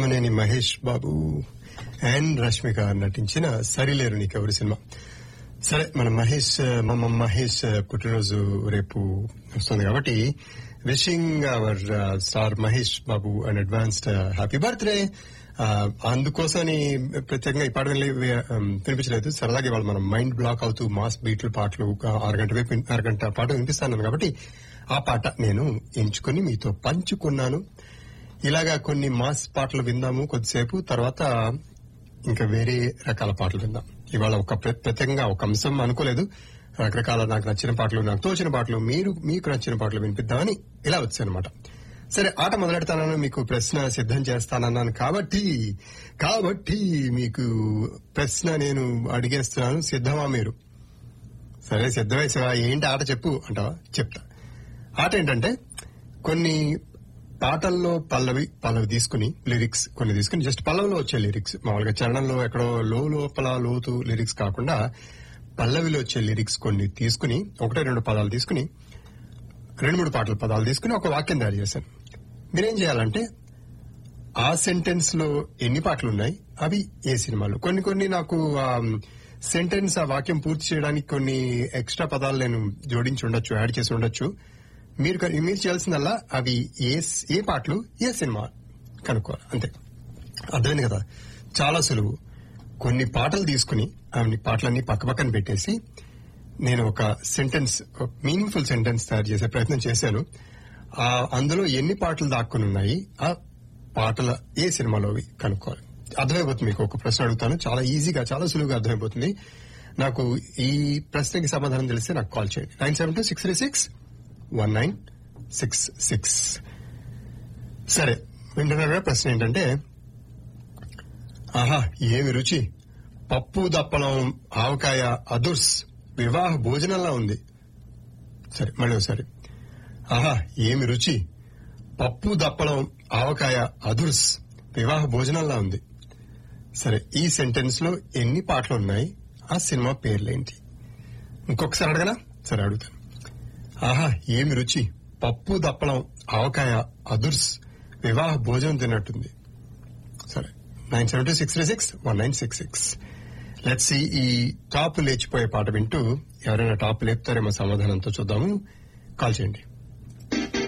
Tammineni Mahesh Babu and Rashmika నటించిన సరిలేరు నీకెవరు cinema సరే మన మహేష్ మా మహేష్ పుట్టినరోజు రేపు వస్తుంది కాబట్టి wishing our star Mahesh Babu and advanced happy birthday అందుకోసమని ప్రత్యేకంగా ఈ పాట వినిపించలేదు సరదాగా ఇవాళ మనం మైండ్ బ్లాక్ అవుతూ మాస్ బీట్లు పాటలు ఒక అరగంట వైపు అరగంట పాట వినిపిస్తాను కాబట్టి ఆ పాట నేను ఎంచుకుని మీతో పంచుకున్నాను ఇలాగా కొన్ని మాస్ పాటలు విందాము కొద్దిసేపు తర్వాత ఇంకా వేరే రకాల పాటలు విందాం ఇవాళ ఒక ప్ర- ప్రత్యేకంగా ఒక అంశం అనుకోలేదు రకరకాల నాకు నచ్చిన పాటలు నాకు తోచిన పాటలు మీరు మీకు నచ్చిన పాటలు వినిపిద్దామని ఇలా వచ్చానమాట సరే ఆట మొదలెడతానని మీకు ప్రశ్న సిద్ధం చేస్తానన్నాను కాబట్టి కాబట్టి మీకు ప్రశ్న నేను అడిగేస్తున్నాను సిద్ధమా మీరు సరే సిద్ధమే శివ ఏంటి ఆట చెప్పు అంటావా చెప్తా ఆట ఏంటంటే కొన్ని పాటల్లో పల్లవి పల్లవి తీసుకుని లిరిక్స్ కొన్ని తీసుకుని జస్ట్ పల్లవిలో వచ్చే లిరిక్స్ మామూలుగా చరణంలో ఎక్కడో లో లోపల లోతు లిరిక్స్ కాకుండా పల్లవిలో వచ్చే లిరిక్స్ కొన్ని తీసుకుని ఒకటే రెండు పదాలు తీసుకుని రెండు మూడు పాటల పదాలు తీసుకుని ఒక వాక్యం తయారు చేశాను మీరేం చేయాలంటే ఆ సెంటెన్స్ లో ఎన్ని పాటలు ఉన్నాయి అవి ఏ సినిమాలు కొన్ని కొన్ని నాకు సెంటెన్స్ ఆ వాక్యం పూర్తి చేయడానికి కొన్ని ఎక్స్ట్రా పదాలు నేను జోడించి ఉండొచ్చు యాడ్ చేసి ఉండొచ్చు మీరు క- మీరు చేయాల్సిందల్లా అవి ఏ స్- ఏ పాటలు ఏ సినిమా కనుక్కోవాలి అంతే అర్థమైంది కదా చాలా సులువు కొన్ని పాటలు తీసుకుని అన్ని పాటలన్నీ పక్క పక్కన పెట్టేసి నేను ఒక సెంటెన్స్ మీనింగ్ఫుల్ సెంటెన్స్ తయారు చేసే ప్రయత్నం చేశాను ఆ అందులో ఎన్ని పాటలు దాక్కుని ఉన్నాయి ఆ పాటల ఏ సినిమాలోవి కనుక్కోవాలి అర్థమైపోతుంది మీకు ఒక ప్రశ్న అడుగుతాను చాలా ఈజీగా చాలా సులువుగా అర్థమైపోతుంది నాకు ఈ ప్రశ్నకి సమాధానం తెలిస్తే నాకు కాల్ చేయండి nine seven two six three six one nine six six సరే వింటున్నారా ప్రశ్న ఏంటంటే ఆహా ఏమి రుచి పప్పు దప్పలం ఆవకాయ అదుర్స్ వివాహ భోజనంలా ఉంది సరే మళ్ళీ ఒకసారి ఆహా ఏమి రుచి పప్పు దప్పలం ఆవకాయ అదుర్స్ వివాహ భోజనంలా ఉంది సరే ఈ సెంటెన్స్ లో ఎన్ని పాటలు ఉన్నాయి ఆ సినిమా పేర్లేంటి ఇంకొకసారి అడగనా సరే అడుగుతాను ఆహా ఏమి రుచి పప్పు దప్పలం ఆవకాయ అదుర్స్ వివాహ భోజనం తిన్నట్టుంది సరే nine seven two six three six one nine six six let's ఈ టాప్ లేచిపోయే పాట వింటూ ఎవరైనా టాప్ లేపుతారేమో సమాధానంతో చూద్దాము కాల్ చేయండి